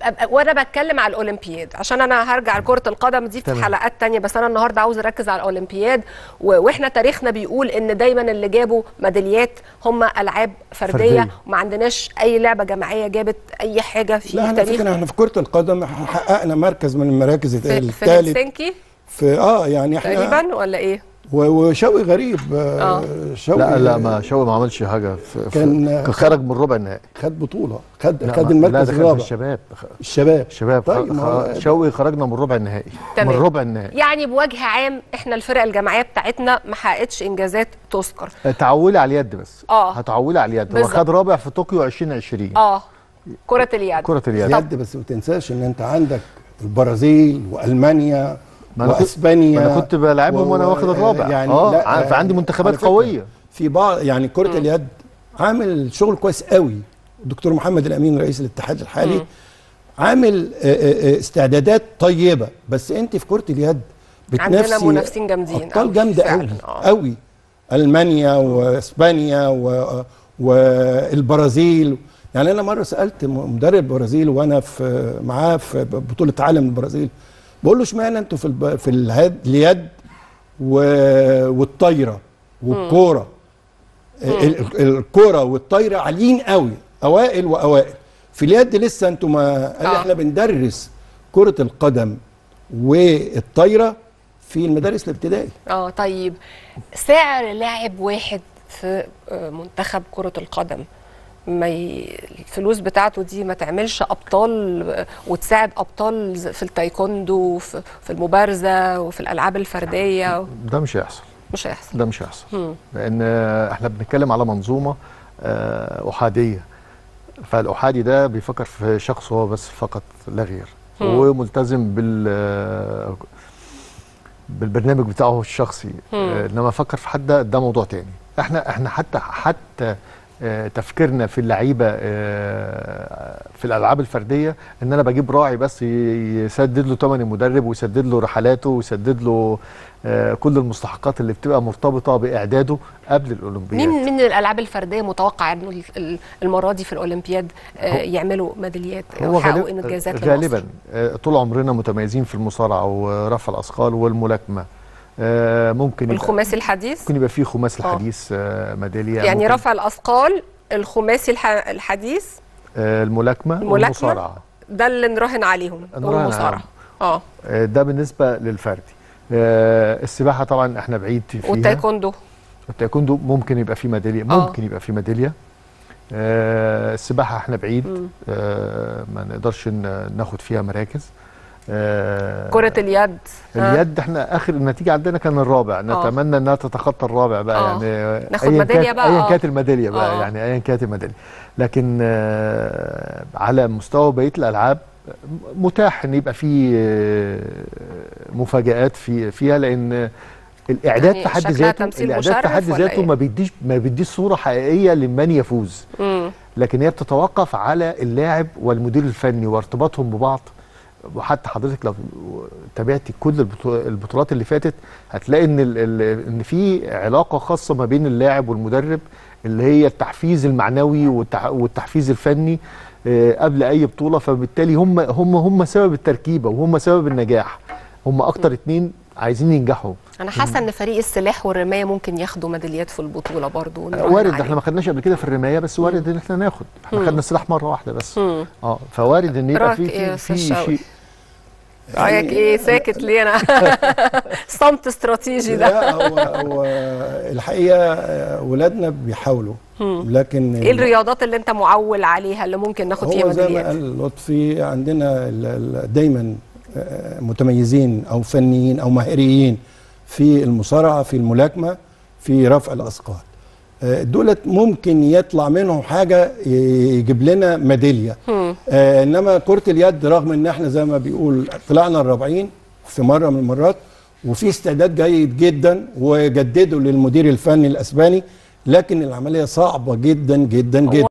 أب- وانا بتكلم على الاولمبياد عشان انا هرجع لكره القدم دي في تمام. حلقات تانية بس انا النهارده عاوز اركز على الاولمبياد و- واحنا تاريخنا بيقول ان دايما اللي جابوا ميداليات هم العاب فرديه, فردية. وما عندناش اي لعبه جماعيه جابت اي حاجه في لا احنا تاريخ فكرة احنا في كرة القدم حققنا مركز من المراكز في, في الثالث هلسنكي في اه يعني احنا تقريبا ولا ايه؟ و- وشوقي غريب آه. آه شوقي لا لا ما شوقي ما عملش حاجه في كان- كان خرج من ربع النهائي خد بطولة خد لا، خد ما- لا المركز ده كان في الرابع الشباب الشباب الشباب طيب ما هو- خ- شوقي خرجنا من ربع النهائي من تمام. ربع النهائي يعني بوجه عام احنا الفرق الجماعيه بتاعتنا ما حققتش انجازات تذكر تعولي على اليد بس آه. هتعولي على اليد هو بالظبط. خد رابع في طوكيو 2020 اه كره اليد كرة اليد اليد بس ما تنساش ان انت عندك البرازيل والمانيا ما أنا كنت- واسبانيا ما أنا كنت بلاعبهم وأنا واخد الرابع. آه، لا، فعندي منتخبات على فكرة قوية. في بعض يعني كرة اليد عامل شغل كويس قوي الدكتور محمد الامين رئيس الاتحاد الحالي عامل آه، آه، آه، استعدادات طيبه بس انت في كرة اليد عندنا بتنافسي منافسين جامدين ابطال أوي، جامده فعلاً، قوي آه. قوي المانيا واسبانيا و... والبرازيل يعني انا مره سالت م- مدرب البرازيل وانا في معاه في بطوله عالم البرازيل بقول له اشمعنى انتوا في الب... في الهد... اليد و... والطايره والكوره ال- ال- الكوره والطايره عاليين قوي اوائل واوائل في اليد لسه انتوا ما قال آه. احنا بندرس كره القدم والطايره في المدارس الابتدائي اه طيب سعر لاعب واحد في آه، منتخب كرة القدم ما ي... الفلوس بتاعته دي ما تعملش ابطال آه، وتساعد ابطال ز- في التايكوندو وفي في المبارزه وفي الالعاب الفرديه ده مش هيحصل مش هيحصل ده مش هيحصل مم. لان احنا بنتكلم على منظومه آه، احاديه فالاحادي ده بيفكر في شخص هو بس فقط لا غير مم. وملتزم بال آه، بالبرنامج بتاعه الشخصي مم. آه، انما فكر في حد ده, ده موضوع تاني احنا احنا حتى حتى آه، تفكيرنا في اللعيبه آه، في الالعاب الفرديه ان انا بجيب راعي بس ي- يسدد له ثمن المدرب ويسدد له رحلاته ويسدد له آه، كل المستحقات اللي بتبقى مرتبطه باعداده قبل الاولمبياد مين من الالعاب الفرديه متوقع انه ال- ال- المره دي في الاولمبياد آه، هو- يعملوا ميداليات هو يحققوا غالب انجازات غالبا لمصر؟ آه، طول عمرنا متميزين في المصارعه ورفع الاثقال والملاكمه آه، ممكن يبقى الخماسي الحديث ممكن يبقى فيه خماس آه. الحديث آه، ميداليه يعني ممكن- رفع الاثقال الخماسي الح- الحديث آه، الملاكمه الملاكمة؟ والمصارعه ده اللي نراهن عليهم نراهن والمصارعه عليهم. اه آه، ده بالنسبه للفردي آه، السباحه طبعا احنا بعيد فيها والتايكوندو التايكوندو ممكن يبقى فيه ميداليه آه. ممكن يبقى فيه ميداليه آه، السباحه احنا بعيد مم. آه، ما نقدرش ن- ناخد فيها مراكز آه، كرة اليد ها؟ اليد احنا اخر النتيجه عندنا كان الرابع نتمنى انها تتخطى الرابع بقى آه. يعني ناخد أياً ميدالية كانت- بقى، ايا آه. كانت الميداليه بقى آه. يعني ايا كانت الميداليه لكن آه، على مستوى بقيه الالعاب متاح ان يبقى في آه، مفاجآت في فيها لان الاعداد يعني في حد شكلها ذاته تمثيل الاعداد في مشرف حد ولا ذاته إيه؟ ما بيديش ما بيديش صوره حقيقيه لمن يفوز مم. لكن هي بتتوقف على اللاعب والمدير الفني وارتباطهم ببعض وحتى حضرتك لو تابعتي كل البطو- البطولات اللي فاتت هتلاقي ان ال- ال- ان في علاقه خاصه ما بين اللاعب والمدرب اللي هي التحفيز المعنوي والتح- والتحفيز الفني آه، قبل اي بطوله فبالتالي هم هم هم سبب التركيبه وهم سبب النجاح هم اكتر اتنين عايزين ينجحوا انا حاسه ان فريق السلاح والرمايه ممكن ياخدوا ميداليات في البطوله برضو آه، ونراهن وارد عليه. احنا ما خدناش قبل كده في الرمايه بس وارد ان احنا ناخد احنا مم. خدنا السلاح مره واحده بس مم. اه فوارد ان يبقى رأيك في إيه يا في, أستاذ في شوقي؟ شيء رايك ايه ساكت ليه انا صمت استراتيجي ده لا هو هو الحقيقه آه، ولادنا بيحاولوا لكن ايه الرياضات اللي انت معول عليها اللي ممكن ناخد فيها هو زي ما ميداليات قال لطفي عندنا ال- ال- دايما آه، متميزين او فنيين او ماهرين في المصارعه في الملاكمه في رفع الاثقال آه، دولت ممكن يطلع منهم حاجه يجيب لنا ميداليه آه، انما كره اليد رغم ان احنا زي ما بيقول طلعنا الرابعين في مره من المرات وفي استعداد جيد جدا وجددوا للمدير الفني الاسباني لكن العمليه صعبه جدا جدا جدا